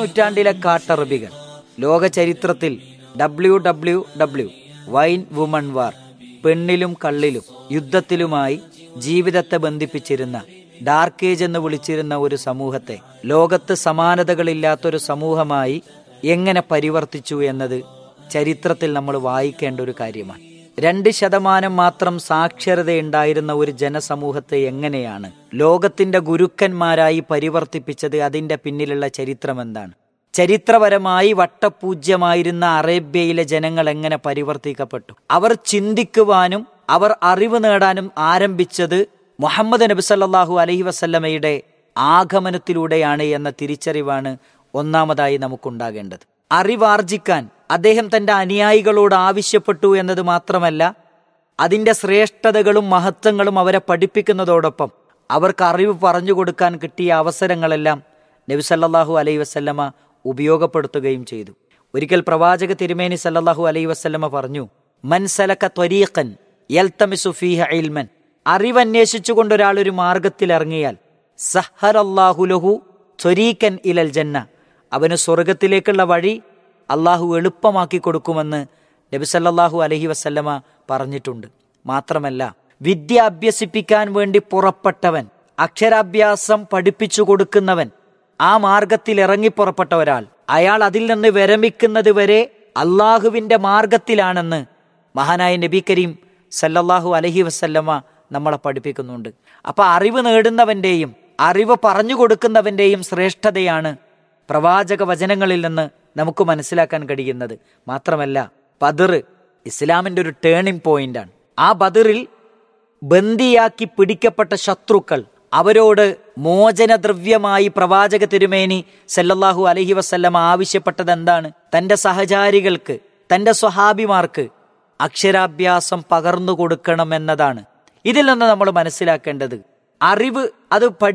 നൂറ്റാണ്ടിലെ കാട്ടറബികൾ ലോക ചരിത്രത്തിൽ W W W wine woman war പെണ്ണിലും കള്ളിലും യുദ്ധത്തിലുമായി ജീവിതത്തെ ബന്ധിപ്പിച്ചിരുന്ന ഡാർക്ക് ഏജ് എന്ന് വിളിച്ചിരുന്ന ഒരു സമൂഹത്തെ ലോകത്ത് സമാനതകളില്ലാത്തൊരു സമൂഹമായി എങ്ങനെ പരിവർത്തിച്ചു എന്നത് ചരിത്രത്തിൽ നമ്മൾ വായിക്കേണ്ട ഒരു കാര്യമാണ് രണ്ട് ശതമാനം മാത്രം സാക്ഷരതയുണ്ടായിരുന്ന ഒരു ജനസമൂഹത്തെ എങ്ങനെയാണ് ലോകത്തിന്റെ ഗുരുക്കന്മാരായി പരിവർത്തിപ്പിച്ചത് അതിന്റെ പിന്നിലുള്ള ചരിത്രം എന്താണ് ചരിത്രപരമായി വട്ടപൂജ്യമായിരുന്ന അറേബ്യയിലെ ജനങ്ങൾ എങ്ങനെ പരിവർത്തിക്കപ്പെട്ടു അവർ ചിന്തിക്കുവാനും അവർ അറിവ് നേടാനും ആരംഭിച്ചത് മുഹമ്മദ് നബി സല്ലല്ലാഹു അലൈഹി വസല്ലമയുടെ ആഗമനത്തിലൂടെയാണ് എന്ന തിരിച്ചറിവാണ് ഒന്നാമതായി നമുക്കുണ്ടാകേണ്ടത് അറിവാർജിക്കാൻ അദ്ദേഹം തന്റെ അനുയായികളോട് ആവശ്യപ്പെട്ടു എന്നത് മാത്രമല്ല അതിന്റെ ശ്രേഷ്ഠതകളും മഹത്വങ്ങളും അവരെ പഠിപ്പിക്കുന്നതോടൊപ്പം അവർക്ക് അറിവ് പറഞ്ഞു കൊടുക്കാൻ കിട്ടിയ അവസരങ്ങളെല്ലാം നബി സല്ലല്ലാഹു അലൈഹി വസല്ലമ ഉപയോഗപ്പെടുത്തുകയും ചെയ്തു ഒരിക്കൽ പ്രവാചക തിരുമേനി സല്ലല്ലാഹു അലൈഹി വസല്ലമ പറഞ്ഞു മൻസലക ത്വരീഖൻ യൽതമിസു ഫീഹ ഇൽമൻ അറിവന്വേഷിച്ചുകൊണ്ട് ഒരാൾ ഒരു മാർഗത്തിൽ ഇറങ്ങിയാൽ സഹറല്ലാഹു ലഹു ത്വരീക്കൻ ഇലൽ ജന്ന അവന് സ്വർഗത്തിലേക്കുള്ള വഴി അള്ളാഹു എളുപ്പമാക്കി കൊടുക്കുമെന്ന് നബി സല്ലല്ലാഹു അലൈഹി വസല്ലമ പറഞ്ഞിട്ടുണ്ട് മാത്രമല്ല വിദ്യ അഭ്യസിപ്പിക്കാൻ വേണ്ടി പുറപ്പെട്ടവൻ അക്ഷരാഭ്യാസം പഠിപ്പിച്ചു കൊടുക്കുന്നവൻ ആ മാർഗത്തിൽ ഇറങ്ങി പുറപ്പെട്ട ഒരാൾ അയാൾ അതിൽ നിന്ന് വിരമിക്കുന്നത് വരെ അള്ളാഹുവിന്റെ മാർഗത്തിലാണെന്ന് മഹാനായ നബി കരീം സല്ലല്ലാഹു അലഹി വസല്ലമ നമ്മളെ പഠിപ്പിക്കുന്നുണ്ട് അപ്പൊ അറിവ് നേടുന്നവന്റെയും അറിവ് പറഞ്ഞു കൊടുക്കുന്നവന്റെയും ശ്രേഷ്ഠതയാണ് പ്രവാചക വചനങ്ങളിൽ നിന്ന് നമുക്ക് മനസ്സിലാക്കാൻ കഴിയുന്നത് മാത്രമല്ല ബദർ ഇസ്ലാമിന്റെ ഒരു ടേണിംഗ് പോയിന്റാണ് ആ ബദറിൽ ബന്ദിയാക്കി പിടിക്കപ്പെട്ട ശത്രുക്കൾ അവരോട് മോചനദ്രവ്യമായി പ്രവാചക തിരുമേനി സല്ലല്ലാഹു അലഹി വസല്ലം ആവശ്യപ്പെട്ടത് എന്താണ് തന്റെ സഹചാരികൾക്ക് തന്റെ സ്വഹാബിമാർക്ക് അക്ഷരാഭ്യാസം പകർന്നു കൊടുക്കണം എന്നതാണ് ഇതിൽ നിന്ന് നമ്മൾ മനസ്സിലാക്കേണ്ടത് അറിവ് അത് പഠി